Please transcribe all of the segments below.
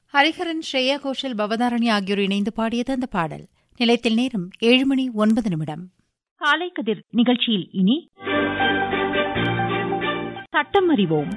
ஹரிஹரன் ஸ்ரேயா கோஷல் பவதாரணி ஆகியோர் இணைந்து பாடியது அந்த பாடல் நிலையத்தில் நேரம் ஏழு மணி ஒன்பது நிமிடம் காலை கதிர் நிகழ்ச்சியில் இனி சட்டம் அறிவோம்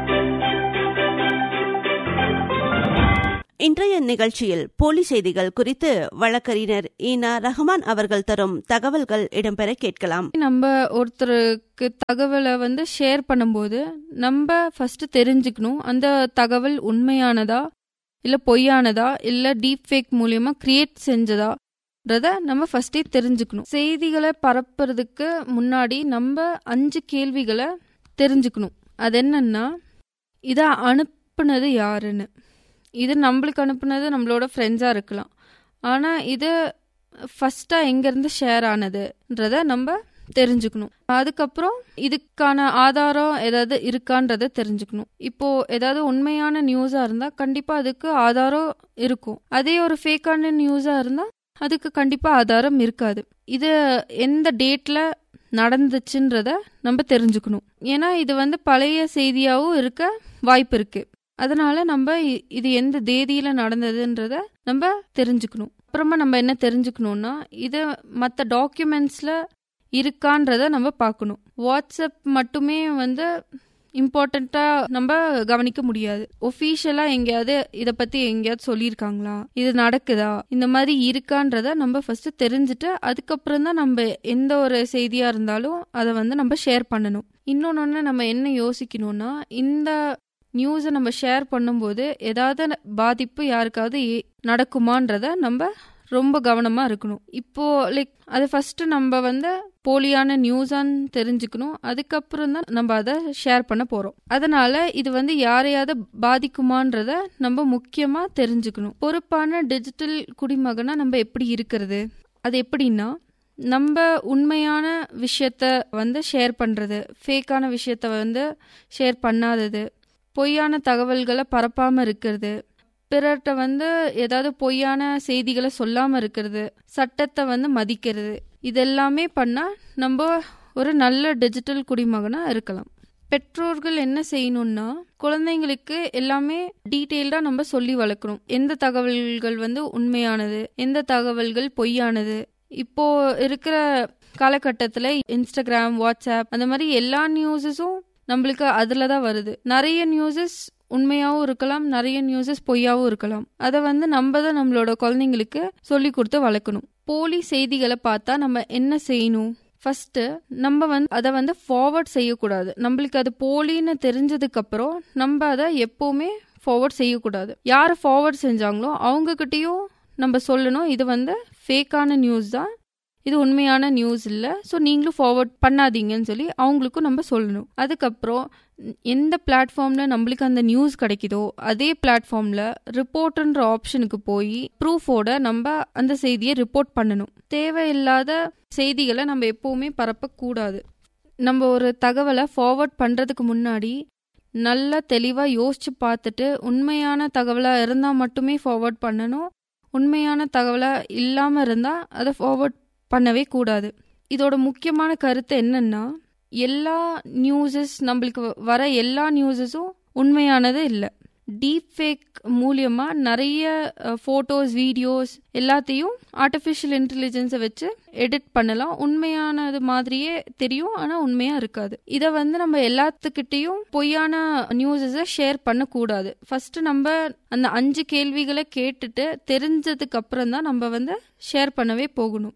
இன்றைய நிகழ்ச்சியில் போலி செய்திகள் குறித்து வழக்கறிஞர் ஈனா ரஹ்மான் அவர்கள் தரும் தகவல்கள் இடம்பெற கேட்கலாம் நம்ம ஒருத்தருக்கு தகவலை வந்து ஷேர் பண்ணும்போது நம்ம ஃபர்ஸ்ட் தெரிஞ்சுக்கணும் அந்த தகவல் உண்மையானதா இல்ல பொய்யானதா இல்ல டீப் ஃபேக் மூலியமா கிரியேட் செஞ்சதான்றத நம்ம ஃபர்ஸ்டே தெரிஞ்சுக்கணும் செய்திகளை பரப்புறதுக்கு முன்னாடி நம்ம அஞ்சு கேள்விகளை தெரிஞ்சுக்கணும் அது என்னன்னா இதை அனுப்புனது யாருன்னு இது நம்மளுக்கு அனுப்புனது நம்மளோட ஃப்ரெண்ட்ஸாக இருக்கலாம் ஆனால் இது ஃபஸ்ட்டாக எங்கேருந்து ஷேர் ஆனதுன்றத நம்ம தெரிஞ்சுக்கணும் அதுக்கப்புறம் இதுக்கான ஆதாரம் ஏதாவது இருக்கான்றத தெரிஞ்சுக்கணும் இப்போ ஏதாவது உண்மையான நியூஸாக இருந்தால் கண்டிப்பாக அதுக்கு ஆதாரம் இருக்கும் அதே ஒரு ஃபேக்கான நியூஸாக இருந்தால் அதுக்கு கண்டிப்பாக ஆதாரம் இருக்காது இது எந்த டேட்டில் நடந்துச்சுன்றத நம்ம தெரிஞ்சுக்கணும் ஏன்னா இது வந்து பழைய செய்தியாகவும் இருக்க வாய்ப்பு இருக்கு அதனால நம்ம இ- இது எந்த தேதியில நடந்ததுன்றத நம்ம தெரிஞ்சுக்கணும் அப்புறமா நம்ம என்ன தெரிஞ்சுக்கணும்னா இது மற்ற டாக்குமெண்ட்ஸ்ல இருக்கான்றத நம்ம பார்க்கணும் வாட்ஸ்அப் மட்டுமே வந்து இம்பார்ட்டண்ட்டா நம்ம கவனிக்க முடியாது ஒஃபீஷியலா எங்கேயாவது இத பத்தி எங்கேயாவது சொல்லியிருக்காங்களா இது நடக்குதா இந்த மாதிரி இருக்கான்றத நம்ம ஃபர்ஸ்ட் தெரிஞ்சுட்டு அதுக்கப்புறம் தான் நம்ம எந்த ஒரு செய்தியா இருந்தாலும் அதை வந்து நம்ம ஷேர் பண்ணணும் இன்னொன்னு நம்ம என்ன யோசிக்கணும்னா இந்த நியூஸை நம்ம ஷேர் பண்ணும்போது ஏதாவது பாதிப்பு யாருக்காவது ஏ- நடக்குமான்றத நம்ம ரொம்ப கவனமா இருக்கணும் இப்போ லைக் அது ஃபர்ஸ்ட் நம்ம வந்து போலியான நியூஸான்னு தெரிஞ்சுக்கணும் அதுக்கப்புறம் தான் நம்ம அதை ஷேர் பண்ண போறோம் அதனால இது வந்து யாரையாவது பாதிக்குமான்றத நம்ம முக்கியமா தெரிஞ்சுக்கணும் பொறுப்பான டிஜிட்டல் குடிமகனா நம்ம எப்படி இருக்கிறது அது எப்படின்னா நம்ம உண்மையான விஷயத்த வந்து ஷேர் பண்றது ஃபேக்கான விஷயத்த வந்து ஷேர் பண்ணாதது பொய்யான தகவல்களை பரப்பாம இருக்கிறது பிறர்கிட்ட வந்து ஏதாவது பொய்யான செய்திகளை சொல்லாம இருக்கிறது சட்டத்தை வந்து மதிக்கிறது இதெல்லாமே பண்ணா நம்ம ஒரு நல்ல டிஜிட்டல் குடிமகனா இருக்கலாம் பெற்றோர்கள் என்ன செய்யணும்னா குழந்தைங்களுக்கு எல்லாமே டீட்டெயில்டா நம்ம சொல்லி வளர்க்கணும் எந்த தகவல்கள் வந்து உண்மையானது எந்த தகவல்கள் பொய்யானது இப்போ இருக்கிற காலகட்டத்தில் இன்ஸ்டாகிராம் வாட்ஸ்அப் அந்த மாதிரி எல்லா நியூஸஸும் நம்மளுக்கு அதுல தான் வருது நிறைய நியூஸஸ் உண்மையாவும் இருக்கலாம் நிறைய நியூஸஸ் பொய்யாவும் இருக்கலாம் அதை வந்து நம்ம தான் நம்மளோட குழந்தைங்களுக்கு சொல்லி கொடுத்து வளர்க்கணும் போலி செய்திகளை பார்த்தா நம்ம என்ன செய்யணும் ஃபர்ஸ்ட் நம்ம வந்து அதை வந்து ஃபார்வர்ட் செய்யக்கூடாது நம்மளுக்கு அது போலின்னு தெரிஞ்சதுக்கு அப்புறம் நம்ம அதை எப்பவுமே ஃபார்வர்ட் செய்யக்கூடாது யார் ஃபார்வர்ட் செஞ்சாங்களோ அவங்க கிட்டயும் நம்ம சொல்லணும் இது வந்து ஃபேக்கான நியூஸ் தான் இது உண்மையான நியூஸ் இல்லை ஸோ நீங்களும் ஃபார்வர்ட் பண்ணாதீங்கன்னு சொல்லி அவங்களுக்கும் நம்ம சொல்லணும் அதுக்கப்புறம் எந்த பிளாட்ஃபார்மில் நம்மளுக்கு அந்த நியூஸ் கிடைக்குதோ அதே பிளாட்ஃபார்மில் ரிப்போர்ட்ன்ற ஆப்ஷனுக்கு போய் ப்ரூஃபோட நம்ம அந்த செய்தியை ரிப்போர்ட் பண்ணணும் தேவையில்லாத செய்திகளை நம்ம எப்பவுமே பரப்பக்கூடாது நம்ம ஒரு தகவலை ஃபார்வர்ட் பண்ணுறதுக்கு முன்னாடி நல்லா தெளிவாக யோசிச்சு பார்த்துட்டு உண்மையான தகவலாக இருந்தால் மட்டுமே ஃபார்வர்ட் பண்ணணும் உண்மையான தகவலாக இல்லாமல் இருந்தால் அதை ஃபார்வர்ட் பண்ணவே கூடாது இதோட முக்கியமான கருத்து என்னன்னா எல்லா நியூஸஸ் நம்மளுக்கு வ- வர எல்லா நியூஸஸும் உண்மையானது இல்லை டீப் ஃபேக் மூலியமா நிறைய ஃபோட்டோஸ் வீடியோஸ் எல்லாத்தையும் ஆர்டிஃபிஷியல் இன்டெலிஜென்ஸை வச்சு எடிட் பண்ணலாம் உண்மையானது மாதிரியே தெரியும் ஆனால் உண்மையா இருக்காது இதை வந்து நம்ம எல்லாத்துக்கிட்டையும் பொய்யான நியூஸஸை ஷேர் பண்ணக்கூடாது ஃபர்ஸ்ட் நம்ம அந்த அஞ்சு கேள்விகளை கேட்டுட்டு தெரிஞ்சதுக்கு அப்புறம் தான் நம்ம வந்து ஷேர் பண்ணவே போகணும்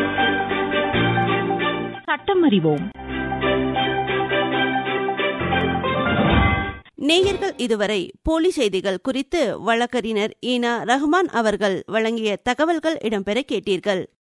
சட்டம் அறிவோம் நேயர்கள் இதுவரை போலி செய்திகள் குறித்து வழக்கறிஞர் ஈனா ரஹ்மான் அவர்கள் வழங்கிய தகவல்கள் இடம்பெற கேட்டீர்கள்